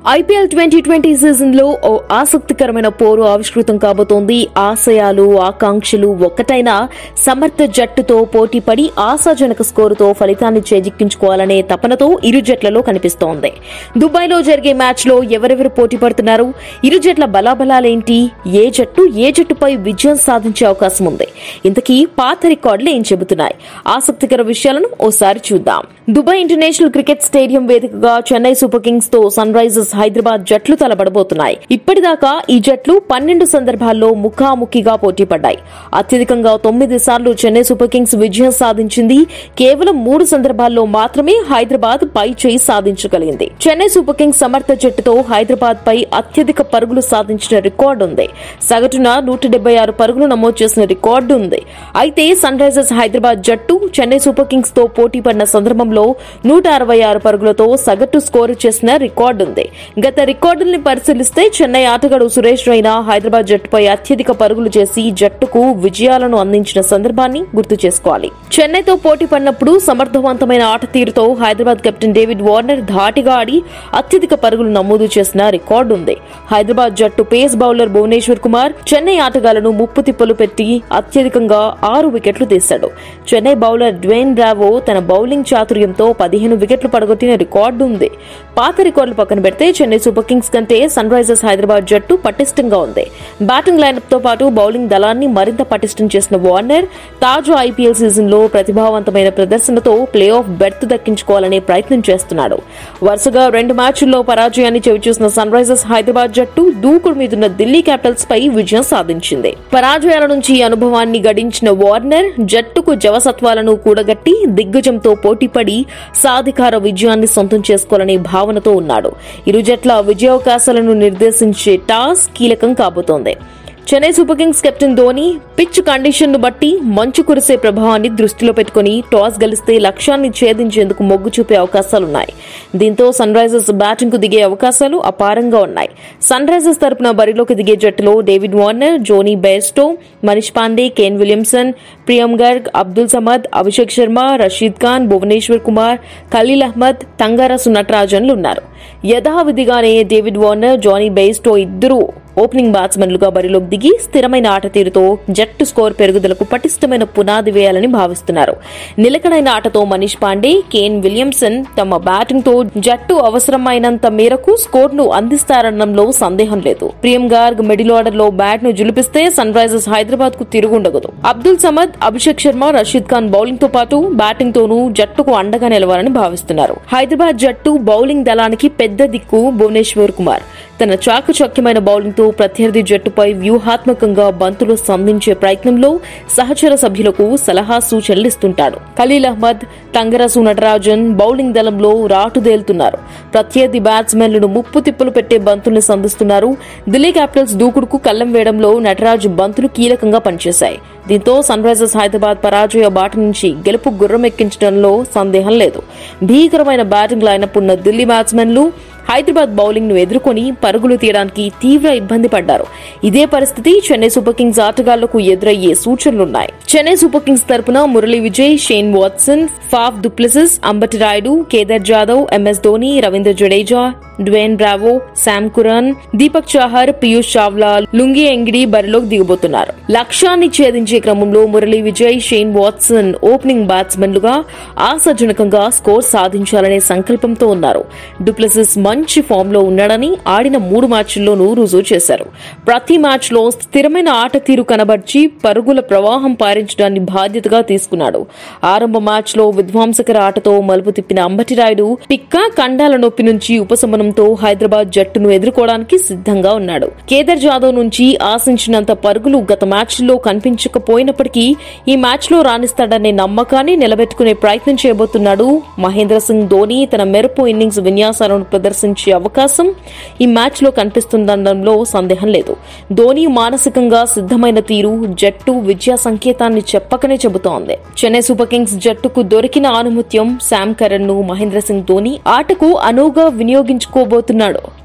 IPL twenty twenty season లో ఓ ఆసక్తికరమైన పోరు ఆవిష్కృతం కాబోతోంది ఆశయాలు ఆకాంక్షలు ఒక్కటైన సమర్థ జట్టుతో పోటీపడి ఆశాజనక స్కోరుతో ఫలితాన్ని చేజిక్కించుకోవాలనే తపనతో ఇరు జట్లలో కనిపిస్తోంది దుబాయ్లో జరిగే మ్యాచ్ లో ఎవరెవరు పోటీ పడుతున్నారు ఇరు జట్ల బలాబలాలేంటి ఏ జట్టు ఏ జట్టుపై విజయం సాధించే అవకాశం ఉంది ఇంతకీ పాత రికార్డులు ఏం చెబుతున్నాయి ఆసక్తికర విషయాలను ఓసారి చూద్దాం దుబాయ్ ఇంటర్నేషనల్ క్రికెట్ స్టేడియం వేదికగా చెన్నై సూపర్ కింగ్స్ తో సన్ రైజర్స్ హైదరాబాద్ జట్లు తలబడబోతున్నాయి ఇప్పటిదాకా ఈ జట్లు పన్నెండు సందర్భాల్లో ముఖాముఖిగా పోటీ పడ్డాయి అత్యధికంగా తొమ్మిది సార్లు చెన్నై సూపర్ కింగ్స్ విజయం సాధించింది కేవలం మూడు సందర్భాల్లో మాత్రమే హైదరాబాద్ పై చేయి సాధించగలిగింది చెన్నై సూపర్ కింగ్స్ సమర్థ జట్టుతో హైదరాబాద్ పై అత్యధిక పరుగులు సాధించిన రికార్డు ఉంది సగటున నూట డెబ్బై ఆరు పరుగులు నమోదు చేసిన రికార్డు ఉంది అయితే సన్ రైజర్స్ హైదరాబాద్ జట్టు చెన్నై సూపర్ కింగ్స్ తో పోటీ పడిన సందర్భంలో నూట అరవై ఆరు పరుగులతో సగటు స్కోరు చేసిన రికార్డు ఉంది గత రికార్డుల్ని పరిశీలిస్తే చెన్నై ఆటగాడు సురేష్ రైనా హైదరాబాద్ జట్టుపై అత్యధిక పరుగులు చేసి జట్టుకు విజయాలను అందించిన సందర్భాన్ని గుర్తు చేసుకోవాలి చెన్నైతో పోటీ పడినప్పుడు సమర్థవంతమైన ఆట తీరుతో హైదరాబాద్ కెప్టెన్ డేవిడ్ వార్నర్ ధాటిగా ఆడి అత్యధిక పరుగులు నమోదు చేసిన రికార్డు ఉంది హైదరాబాద్ జట్టు పేస్ బౌలర్ భువనేశ్వర్ కుమార్ చెన్నై ఆటగాళ్లను ముప్పు తిప్పలు పెట్టి అత్యధికంగా ఆరు వికెట్లు తీశాడు చెన్నై బౌలర్ డ్వేన్ బ్రావో తన బౌలింగ్ చాతుర్యంతో పదిహేను వికెట్లు పడగొట్టిన రికార్డు ఉంది పాత రికార్డులు పక్కన పెడితే చెన్నై సూపర్ కింగ్స్ కంటే సన్ రైజర్స్ హైదరాబాద్ జట్టు పటిష్టంగా ఉంది బ్యాటింగ్ లైనప్ తో పాటు బౌలింగ్ దళాన్ని మరింత పటిష్టం చేసిన వార్నర్ తాజా ఐపీఎల్ సీజన్ లో ప్రతిభావంతమైన ప్రదర్శనతో ప్లే ఆఫ్ బెర్త్ దక్కించుకోవాలనే ప్రయత్నం చేస్తున్నాడు వరుసగా రెండు మ్యాచ్ల్లో పరాజయాన్ని చవిచూసిన సన్ రైజర్స్ హైదరాబాద్ జట్టు దూకుడు మీదున్న ఢిల్లీ క్యాపిటల్స్ పై విజయం సాధించింది పరాజయాల నుంచి అనుభవాన్ని గడించిన వార్నర్ జట్టుకు జవసత్వాలను కూడగట్టి దిగ్గజంతో పోటీపడి సాధికార విజయాన్ని సొంతం చేసుకోవాలనే భావనతో ఉన్నాడు ఇరు జట్ల విజయావకాశాలను నిర్దేశించే టాస్ కీలకం కాబోతోంది Chennai Super Kings captain Dhoni pitch condition ను బట్టి మంచు కురిసే ప్రభావాన్ని దృష్టిలో పెట్టుకుని టాస్ గెలిస్తే లక్ష్యాన్ని ఛేదించేందుకు మొగ్గు చూపే అవకాశాలున్నాయి దీంతో సన్ రైజర్స్ బ్యాటింగ్ కు దిగే అవకాశాలు అపారంగా ఉన్నాయి సన్ రైజర్స్ తరపున బరిలోకి దిగే జట్టులో David Warner Jonny Bairstow Manish Pandey Kane Williamson Priyam Garg Abdul Samad Abhishek Sharma Rashid Khan Bhubaneswar Kumar Khaleel Ahmed Thangarasu నటరాజన్లు ఉన్నారు యథావిధిగానే డేవిడ్ వార్నర్ జానీ బెయిస్టో ఇద్దరు ఓపెనింగ్ బ్యాట్స్మెన్లుగా బరిలోకి దిగి స్థిరమైన ఆట తీరుతో జట్టు స్కోర్ పెరుగుదలకు పటిష్టమైన పునాది వేయాలని భావిస్తున్నారు నిలకడైన ఆటతో మనీష్ పాండే కేన్ విలియమ్సన్ తమ బ్యాటింగ్ తో జట్టు అవసరమైనంత మేరకు స్కోర్ ను అందిస్తారనడంలో సందేహం లేదు ప్రియం గార్గ్ మిడిల్ ఆర్డర్ లో బ్యాట్ ను జులిపిస్తే సన్ రైజర్స్ హైదరాబాద్ కు తిరుగుండగదు అబ్దుల్ సమద్ అభిషేక్ శర్మ రషీద్ ఖాన్ బౌలింగ్ తో పాటు బ్యాటింగ్ తోనూ జట్టుకు అండగా నిలవాలని భావిస్తున్నారు హైదరాబాద్ జట్టు బౌలింగ్ దళానికి పెద్ద దిక్కు భువనేశ్వర్ కుమార్ తన చాకచక్యమైన బౌలింగ్ తో ప్రత్యర్థి జట్టుపై వ్యూహాత్మకంగా బంతులు సంధించే ప్రయత్నంలో సహచర సభ్యులకు సలహా సూచనలు ఇస్తుంటాడు ఖలీల్ అహ్మద్ తంగరసు నటరాజన్ బౌలింగ్ దళంలో రాటుదేలుతున్నారు ప్రత్యర్థి బ్యాట్స్మెన్లను ముప్పు తిప్పులు పెట్టే బంతుల్ని సంధిస్తున్నారు ఢిల్లీ క్యాపిటల్స్ దూకుడుకు కళ్లం వేయడంలో నటరాజ్ బంతులు కీలకంగా పనిచేశాయి దీంతో సన్ రైజర్స్ హైదరాబాద్ పరాజయ బాట నుంచి గెలుపు గుర్రం ఎక్కించడంలో సందేహం లేదు భీకరమైన బ్యాటింగ్ లైనప్ ఉన్న ఢిల్లీ బ్యాట్స్మెన్లు హైదరాబాద్ బౌలింగ్ ను ఎదుర్కొని పరుగులు తీయడానికి తీవ్ర ఇబ్బంది పడ్డారు ఇదే పరిస్థితి చెన్నై సూపర్ కింగ్స్ ఆటగాళ్లకు ఎదురయ్యే సూచనలున్నాయి చెన్నై సూపర్ కింగ్స్ తరపున Murali Vijay Shane Watson Faf du Plessis Ambati Rayudu Kedar Jadhav M S Dhoni Ravindra Jadeja Dwayne Bravo Sam Curran Deepak Chahar Piyush Chawla Lungi Ngidi బరిలోకి దిగబోతున్నారు లక్ష్యాన్ని ఛేదించే క్రమంలో Murali Vijay Shane Watson opening బ్యాట్స్మెన్లుగా ఆశాజనకంగా స్కోర్ సాధించాలనే సంకల్పంతో ఉన్నారు డుప్లెసిస్ మంచి ఫామ్ లో ఉన్నాడని ఆడిన మూడు మ్యాచ్ల్లోనూ రుజువు చేశారు ప్రతి మ్యాచ్ లో స్థిరమైన ఆట తీరు కనబర్చి పరుగుల ప్రవాహం పారించడాన్ని బాధ్యతగా తీసుకున్నాడు ఆరంభ మ్యాచ్ లో విధ్వంసకర ఆటతో మలుపు తిప్పిన అంబటిరాయుడు పిక్క కండాల నొప్పి నుంచి ఉపశమనంతో హైదరాబాద్ జట్టును ఎదుర్కోవడానికి సిద్ధంగా ఉన్నాడు కేదార్ జాదవ్ నుంచి ఆశించినంత పరుగులు గత మ్యాచ్ లో కనిపించకపోయినప్పటికీ ఈ మ్యాచ్ లో రాణిస్తాడనే నమ్మకాన్ని నిలబెట్టుకునే ప్రయత్నం చేయబోతున్నాడు మహేంద్ర సింగ్ ధోని తన మెరుపు ఇన్నింగ్స్ విన్యాసాలను ప్రదర్శించే అవకాశం ఈ మ్యాచ్ లో కనిపిస్తుందనడంలో సందేహం లేదు ధోని మానసికంగా సిద్ధమైన తీరు జట్టు విజయ సంకేతాన్ని చెప్పకనే చెబుతోంది చెన్నై సూపర్ కింగ్స్ జట్టుకు దొరికిన ఆనుమత్యం శామ్ కరణ్ ను మహేంద్ర సింగ్ ధోని ఆటకు అనువుగా వినియోగించుకోబోతున్నాడు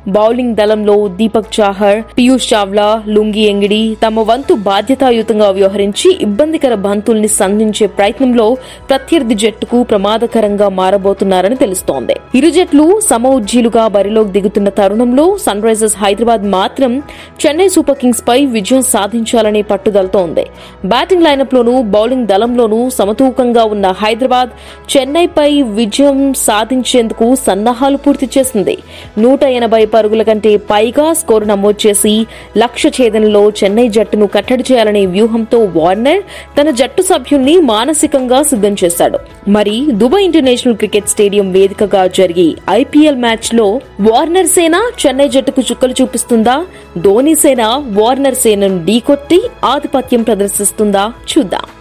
బౌలింగ్ దళంలో దీపక్ చాహర్ పీయూష్ చావ్లా లుంగి ఎంగిడి తమ వంతు బాధ్యతాయుతంగా వ్యవహరించి ఇబ్బందికర బంతుల్ని సంధించే ప్రయత్నంలో ప్రత్యర్థి జట్టుకు ప్రమాదకరంగా మారబోతున్నారని తెలుస్తోంది ఇరు జట్లు సమఉజ్జీలుగా బరిలోకి దిగుతున్న తరుణంలో సన్ రైజర్స్ హైదరాబాద్ మాత్రం చెన్నై సూపర్ కింగ్స్ పై విజయం సాధించాలనే పట్టుదలతో ఉంది బ్యాటింగ్ లైనప్ లోనూ బౌలింగ్ దళంలోనూ సమతూకంగా ఉన్న హైదరాబాద్ చెన్నైపై విజయం సాధించేందుకు సన్నాహాలు పూర్తి చేసింది నూట ఎనభై పరుగుల కంటే పైగా స్కోరు నమోదు చేసి లక్ష్య ఛేదనలో చెన్నై జట్టును కట్టడి చేయాలనే వ్యూహంతో వార్నర్ తన జట్టు సభ్యుల్ని మానసికంగా సిద్ధం చేశాడు మరి దుబాయ్ ఇంటర్నేషనల్ క్రికెట్ స్టేడియం వేదికగా జరిగే ఐపీఎల్ మ్యాచ్ లో వార్నర్ సేన చెన్నై జట్టుకు చుక్కలు చూపిస్తుందా ధోని సేన వార్నర్ సేనను ఢీకొట్టి ఆధిపత్యం ప్రదర్శిస్తుందా చూద్దాం